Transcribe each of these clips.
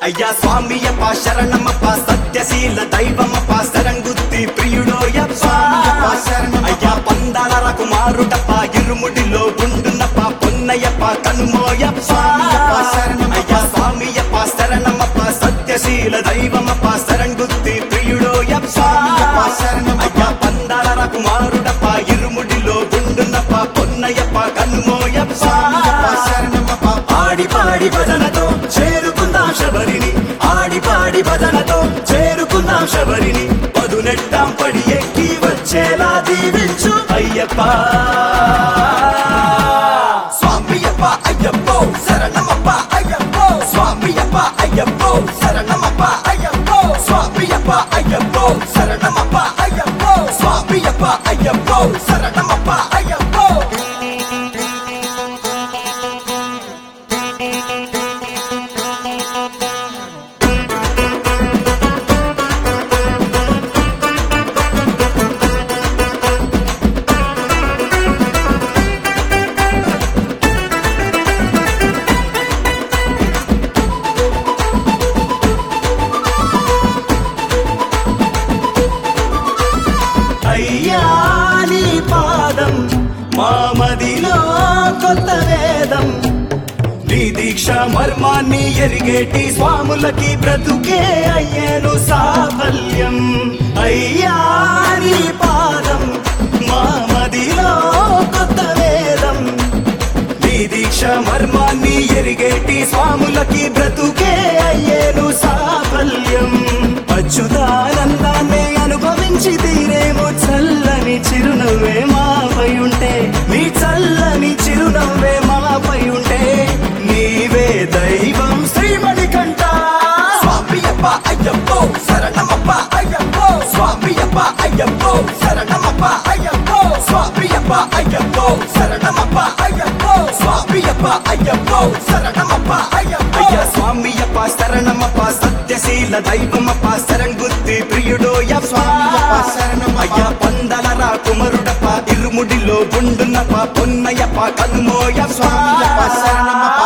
అయ్యా స్వామియప్ప శరణమప్ప సత్యశీల దైవమప్ప శరంగుత్తి ప్రియుడోయప్ప అయ్యా పందాల కుమారుడప్ప ఇరుముడిలో గుండునప్ప పొన్నయ్యప్ప కనుమోయప్ప అయ్యా స్వామియప్ప శరణమప్ప సత్యశీల దైవమప్ప శరంగుత్తి ప్రియుడోయప్ప అయ్యా పందాల కుమారుడప్ప ఇరుముడిలో గుండునప్ప పొన్నయ్యప్ప కనుమోయప్ప ఆడి పాడి భజనతో చేరుకుందాం శబరిని ఆడి పాడి భజనతో చేరుకుందాం శబరిని పదునెట్టాం పడి ఎక్కి వచ్చేలా దీవించు అయ్యప్ప స్వామియప్ప అయ్యప్పో శరణమప్ప అయ్యప్పో స్వామియప్ప అయ్యప్పో శరణమప్ప అయ్యప్పో స్వామియప్ప అయ్యప్పో శరణమప్ప అయ్యప్పో స్వామియప్ప అయ్యప్పో శరణమప్ప అయ్యప్పో అయ్యా నీ పాదం మా మదిలో కొత్త వేదం నీ దీక్ష మర్మాన్ని ఎరిగేటి స్వాములకి బ్రతుకే అయ్యేను సాఫల్యం అయ్యా నీ పాదం మా మదిలో కొత్త వేదం నీ దీక్ష మర్మాన్ని ఎరిగేటి స్వాములకి బ్రతుకే అయ్యేను సాఫల్యం అచ్యుతానందాన్ని అనుభవించి తీరేమో చల్లని చిరునవ్వే మాపై ఉంటే నీ చల్లని చిరునవ్వే మాపై ఉంటే నీవే దైవం శ్రీమణి కంట స్వామియప్ప అయ్యప్పో శరణమప్ప అయ్యప్పో స్వామియప్ప అయ్యప్పో శరణమప్ప అయ్యప్పో స్వామియప్ప అయ్యప్పో శరణమప్ప అయ్యప్పో స్వామియప్ప అయ్యప్పో శరణమప్ప అయ్యప్పో అయ్యా స్వామియప్ప శరణమప్ప సత్యశీల దైవమప్ప శరంగుత్తి ప్రియుడో అయ్యా పందలరా కుమరుడప్ప ఇరుముడిలో గుండునప్ప పొన్నయ్యప్ప కనుమోయ స్వామియప్ప శరణమప్ప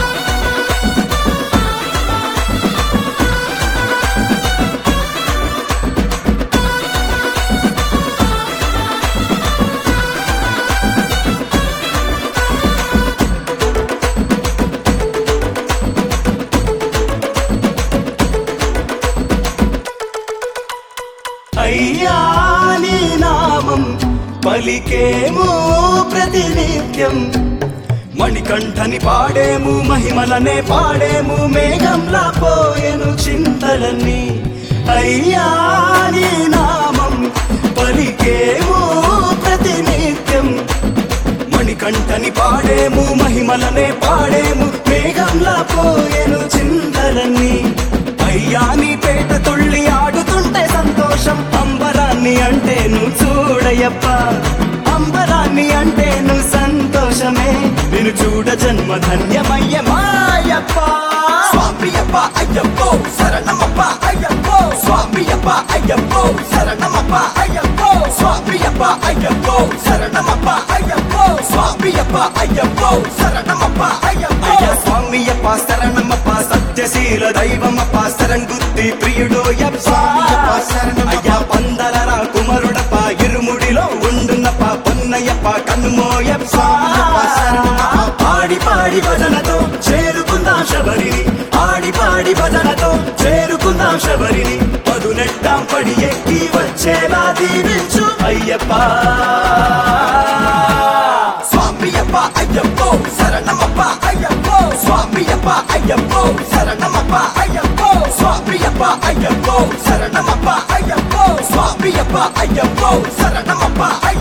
అయ్యా నీ నామం పలికేము ప్రతినిత్యం మణికంఠని పాడేము మహిమలనే పాడేము మేఘంలా పోయెను చింతలన్నీ అయ్యా నీ నామం పలికేము ప్రతినిత్యం మణికంఠని పాడేము మహిమలనే పాడేము మేఘంలా పోయెను చింతలన్నీ అయ్యా నీ పేట తుళ్ళి ఆడుతుంటే సంతోషం అంబరాన్ని అంటే నువ్వు చూడయప్ప అంబరాన్ని అంటే నువ్వు సంతోషమే నేను చూడ జన్మ ధన్యమయ్య మాయప్ప స్వామియప్ప అయ్యప్పో శరణమప్ప అయ్యప్పో స్వామియప్ప అయ్యప్పో శరణమప్ప అయ్యప్పో స్వామియప్ప అయ్యప్పో శరణమప్ప అయ్యప్పో స్వామియప్ప అయ్యప్పో శరణమప్ప అయ్యప్పో అయ్యా స్వామియప్ప శరణమప్ప సత్యశీల దైవమప్ప శరంగుత్తి ప్రియుడోయప్ప అయ్యా పందలరా కుమరుడప్ప ఇరుముడిలో ఉండునప్ప పొన్నయ్యప్ప కన్నుమోయప్ప ఆడి పాడి భజనతో చేరుకుందాం శబరిని ఆడి పాడి భజనతో చేరుకుందాం శబరిని పదునెట్టాం పడి ఎక్కి వచ్చేలా దీవించు అయ్యప్ప స్వామియప్ప అయ్యప్పో శరణమప్ప అయ్యప్పో స్వామియప్ప అయ్యప్పో శరణమప్ప అయ్యప్పో స్వామియప్ప అయ్యప్పో శరణమప్ప అయ్యప్పో స్వామియప్ప అయ్యప్పో శరణమప్ప